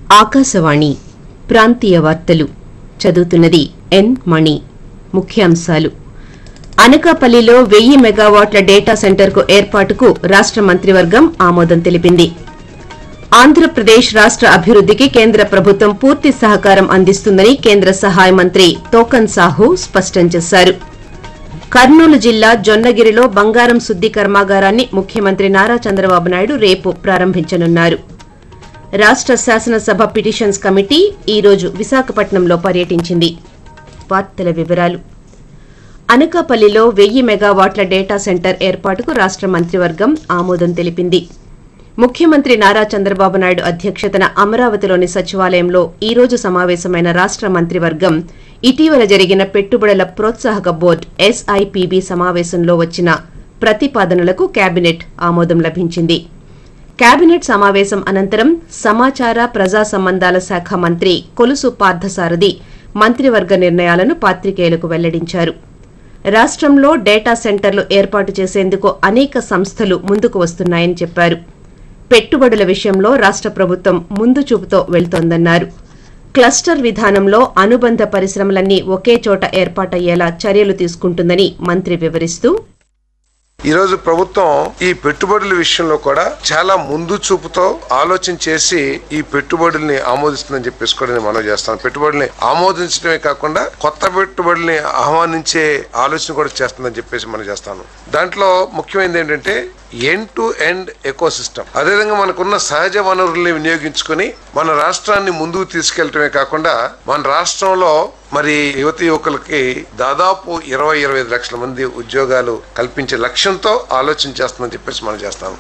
ఆకాశవాణి ప్రాంతీయ వార్తలు చదువుతున్నది ఎన్ మణి ముఖ్యాంశాలు అనకాపల్లిలో వెయ్యి మెగావాట్ల డేటా సెంటర్కు ఏర్పాటుకు రాష్ట మంత్రివర్గం ఆమోదం తెలిపింది ఆంధ్రప్రదేశ్ రాష్ట అభివృద్దికి కేంద్ర ప్రభుత్వం పూర్తి సహకారం అందిస్తుందని కేంద్ర సహాయ మంత్రి తోకన్ సాహు స్పష్టం చేశారు కర్నూలు జిల్లా జొన్నగిరిలో బంగారం శుద్ది కర్మాగారాన్ని ముఖ్యమంత్రి నారా చంద్రబాబు నాయుడు రేపు ప్రారంభించనున్నారు రాష్ట శాసనసభ పిటిషన్స్ కమిటీ ఈ రోజు విశాఖపట్నంలో పర్యటించింది వార్తల వివరాలు అనకాపల్లిలో వెయ్యి మెగావాట్ల డేటా సెంటర్ ఏర్పాటుకు రాష్ట మంత్రివర్గం ఆమోదం తెలిపింది ముఖ్యమంత్రి నారా చంద్రబాబు నాయుడు అధ్యక్షతన అమరావతిలోని సచివాలయంలో ఈ రోజు సమావేశమైన రాష్ట మంత్రివర్గం ఇటీవల జరిగిన పెట్టుబడుల ప్రోత్సాహక బోర్డు ఎస్ఐపిబి సమావేశంలో వచ్చిన ప్రతిపాదనలకు కేబినెట్ ఆమోదం లభించింది కేబినెట్ సమావేశం అనంతరం సమాచార ప్రజా సంబంధాల శాఖ మంత్రి కొలుసు పార్థసారథి మంత్రివర్గ నిర్ణయాలను పాత్రికేయులకు వెల్లడించారు రాష్టంలో డేటా సెంటర్లు ఏర్పాటు చేసేందుకు అనేక సంస్థలు ముందుకు వస్తున్నాయని చెప్పారు పెట్టుబడుల విషయంలో రాష్ట ప్రభుత్వం ముందు చూపుతో వెళ్తోందన్నారు క్లస్టర్ విధానంలో అనుబంధ పరిశ్రమలన్నీ ఒకే చోట ఏర్పాటయ్యేలా చర్యలు తీసుకుంటుందని మంత్రి వివరిస్తూ ఈ రోజు ప్రభుత్వం ఈ పెట్టుబడుల విషయంలో కూడా చాలా ముందు చూపుతో ఆలోచన చేసి ఈ పెట్టుబడుల్ని ఆమోదిస్తుందని చెప్పేసి కూడా నేను మనవి చేస్తాను పెట్టుబడుల్ని ఆమోదించడమే కాకుండా కొత్త పెట్టుబడుల్ని ఆహ్వానించే ఆలోచన కూడా చేస్తుందని చెప్పేసి మనం చేస్తాను దాంట్లో ముఖ్యమైనది ఏంటంటే end to end ecosystem అదేవిధంగా మనకున్న సహజ వనరుల్ని వినియోగించుకొని మన రాష్ట్రాన్ని ముందుకు తీసుకెళ్లటమే కాకుండా మన రాష్ట్రంలో మరి యువతి యువకులకి దాదాపు ఇరవై ఇరవై ఐదు లక్షల మంది ఉద్యోగాలు కల్పించే లక్ష్యంతో ఆలోచన చేస్తుందని చెప్పేసి మనం చేస్తాము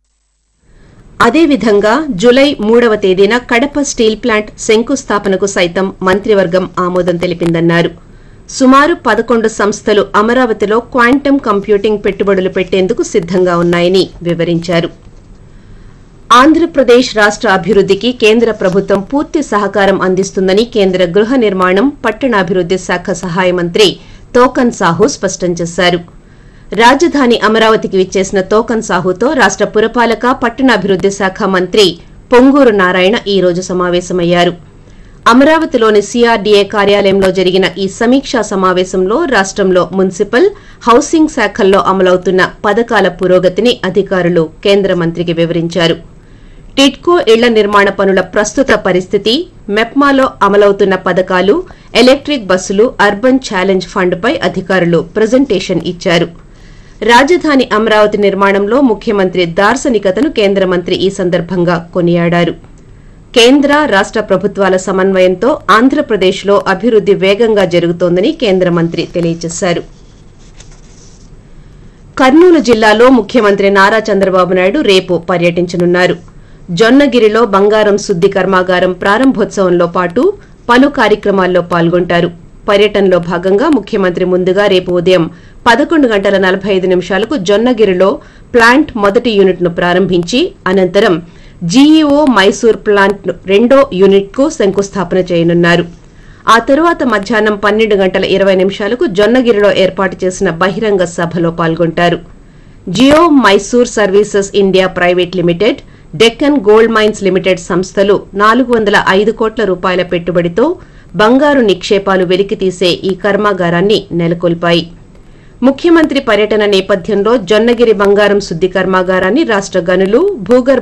అదేవిధంగా జులై మూడవ తేదీన కడప స్టీల్ ప్లాంట్ శంకుస్థాపనకు సైతం మంత్రివర్గం ఆమోదం తెలిపిందన్నారు సుమారు పదకొండు సంస్థలు అమరావతిలో క్వాంటమ్ కంప్యూటింగ్ పెట్టుబడులు పెట్టేందుకు సిద్దంగా ఉన్నాయని వివరించారు ఆంధ్రప్రదేశ్ రాష్ట అభివృద్దికి కేంద్ర ప్రభుత్వం పూర్తి సహకారం అందిస్తుందని కేంద్ర గృహ నిర్మాణం పట్టణాభివృద్ది శాఖ సహాయ మంత్రి తోకన్ సాహు స్పష్టం చేశారు రాజధాని అమరావతికి విచ్చేసిన తోకన్ సాహుతో రాష్ట పురపాలక పట్టణాభివృద్ది శాఖ మంత్రి పొంగూరు నారాయణ ఈ రోజు సమావేశమయ్యారు అమరావతిలోని సీఆర్డీఏ కార్యాలయంలో జరిగిన ఈ సమీక్షా సమావేశంలో రాష్టంలో మున్సిపల్ హౌసింగ్ శాఖల్లో అమలవుతున్న పథకాల పురోగతిని అధికారులు కేంద్ర మంత్రికి వివరించారు టిడ్కో ఇళ్ల నిర్మాణ పనుల ప్రస్తుత పరిస్థితి మెప్మాలో అమలవుతున్న పథకాలు ఎలక్ట్రిక్ బస్సులు అర్బన్ ఛాలెంజ్ ఫండ్పై అధికారులు ప్రజెంటేషన్ ఇచ్చారు రాజధాని అమరావతి నిర్మాణంలో ముఖ్యమంత్రి దార్శనికతను కేంద్ర మంత్రి ఈ సందర్భంగా కొనియాడారు కేంద్ర రాష్ట ప్రభుత్వాల సమన్వయంతో ఆంధ్రప్రదేశ్లో అభివృద్ది వేగంగా జరుగుతోందని కేంద్ర మంత్రి తెలియజేశారు కర్నూలు జిల్లాలో ముఖ్యమంత్రి నారా చంద్రబాబు నాయుడు రేపు పర్యటించనున్నారు జొన్నగిరిలో బంగారం శుద్ది కర్మాగారం ప్రారంభోత్సవంలో పాటు పలు కార్యక్రమాల్లో పాల్గొంటారు పర్యటనలో భాగంగా ముఖ్యమంత్రి ముందుగా రేపు ఉదయం పదకొండు గంటల నలభై ఐదు నిమిషాలకు జొన్నగిరిలో ప్లాంట్ మొదటి యూనిట్ను ప్రారంభించి అనంతరం జీఈఓ మైసూర్ ప్లాంట్ రెండో యూనిట్కు శంకుస్థాపన చేయనున్నారు ఆ తరువాత మధ్యాహ్నం పన్నెండు గంటల ఇరవై నిమిషాలకు జొన్నగిరిలో ఏర్పాటు చేసిన బహిరంగ సభలో పాల్గొంటారు Geo Mysore Services India Private Limited Deccan Gold Mines Limited సంస్థలు నాలుగు వందల ఐదు కోట్ల రూపాయల పెట్టుబడితో బంగారు నిక్షేపాలు వెలికితీసే ఈ కర్మాగారాన్ని నెలకొల్పాయి ముఖ్యమంత్రి పర్యటన నేపథ్యంలో జొన్నగిరి బంగారం శుద్ది కర్మాగారాన్ని రాష్ట గనులు భూగర్భ